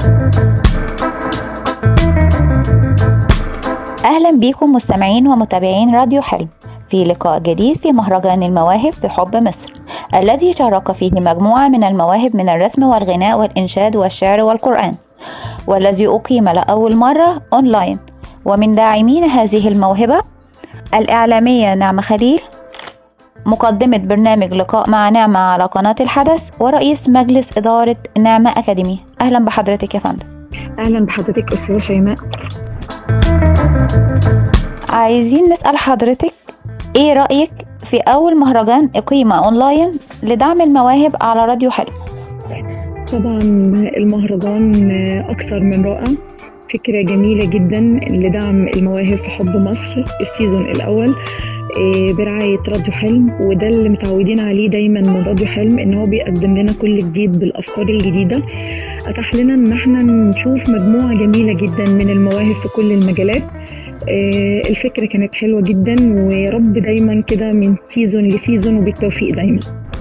أهلا بكم مستمعين ومتابعين راديو حلم في لقاء جديد في مهرجان المواهب في حب مصر الذي شارك فيه مجموعة من المواهب من الرسم والغناء والإنشاد والشعر والقرآن والذي أقيم لأول مرة أونلاين ومن داعمين هذه الموهبة الإعلامية نعمة خليل مقدمة برنامج لقاء مع نعمة على قناة الحدث ورئيس مجلس إدارة نعمة أكاديمي أهلا بحضرتك يا فندم اهلا بحضرتك استاذه شيماء عايزين نسأل حضرتك ايه رأيك في أول مهرجان أقيم أونلاين لدعم المواهب على راديو حلم طبعا المهرجان اكثر من رائع فكره جميله جدا لدعم المواهب في حب مصر السيزون الاول إيه، برعاية راديو حلم وده اللي متعودين عليه دايما من راديو حلم ان هو بيقدم لنا كل جديد بالافكار الجديدة اتاح لنا ان احنا نشوف مجموعة جميلة جدا من المواهب في كل المجالات إيه، الفكرة كانت حلوة جدا ويا رب دايما كده من سيزون لسيزون وبالتوفيق دايما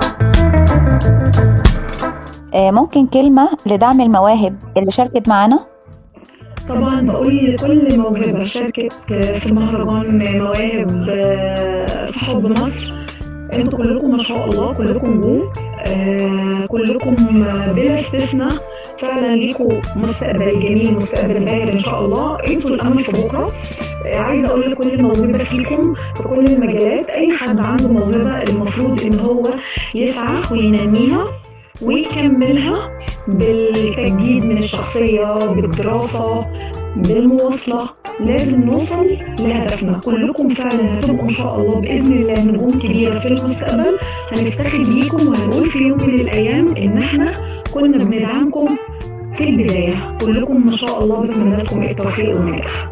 آه، ممكن كلمة لدعم المواهب اللي شاركت معانا طبعا بقول لكل موهبة شاركت في مهرجان مواهب في حب مصر انتوا كلكم ما شاء الله كلكم نجوم آه، كلكم بلا استثناء فعلا ليكم مستقبل جميل مستقبل باهر ان شاء الله انتوا الامل في بكره آه، عايزه اقول لكل الموهبه فيكم في كل المجالات اي حد عنده موهبه المفروض ان هو يسعى وينميها ويكملها بالتجديد من الشخصية بالدراسة بالمواصلة لازم نوصل لهدفنا كلكم فعلا هتبقوا ان شاء الله باذن الله نجوم كبيره في المستقبل هنفتخر بيكم وهنقول في يوم من الايام ان احنا كنا بندعمكم في البدايه كلكم ما شاء الله بتمنى لكم التوفيق والنجاح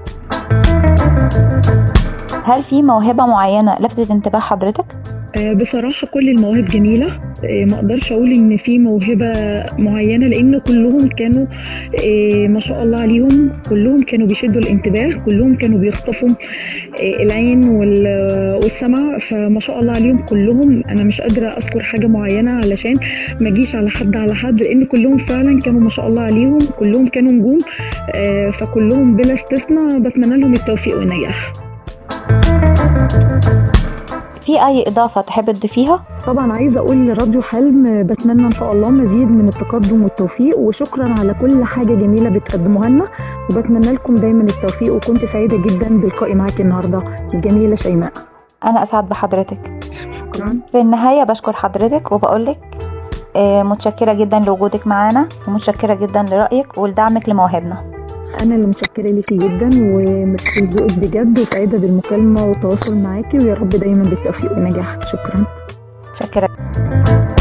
هل في موهبة معينة لفتت انتباه حضرتك؟ آه، بصراحة كل المواهب جميلة آه، ما اقدرش اقول ان في موهبة معينة لان كلهم كانوا آه، ما شاء الله عليهم كلهم كانوا بيشدوا الانتباه كلهم كانوا بيخطفوا آه، العين وال- والسمع فما شاء الله عليهم كلهم انا مش قادرة اذكر حاجة معينة علشان ما اجيش على حد على حد لان كلهم فعلا كانوا ما شاء الله عليهم كلهم كانوا نجوم آه، فكلهم بلا استثناء بتمنى لهم التوفيق والنجاح في أي إضافة تحب تضيفيها؟ طبعا عايزه اقول لراديو حلم بتمنى ان شاء الله مزيد من التقدم والتوفيق وشكرا على كل حاجه جميله بتقدموها لنا وبتمنى لكم دايما التوفيق وكنت سعيده جدا بلقائي معاكي النهارده الجميله شيماء أنا أسعد بحضرتك شكرا في النهاية بشكر حضرتك وبقولك آه، متشكرة جدا لوجودك معانا ومتشكرة جدا لرأيك ولدعمك لمواهبنا انا اللي متشكره ليكي جدا وميرسي ذوقك بجد وسعيده بالمكالمه والتواصل معاكي ويا رب دايما بالتوفيق والنجاح شكرا متشكرة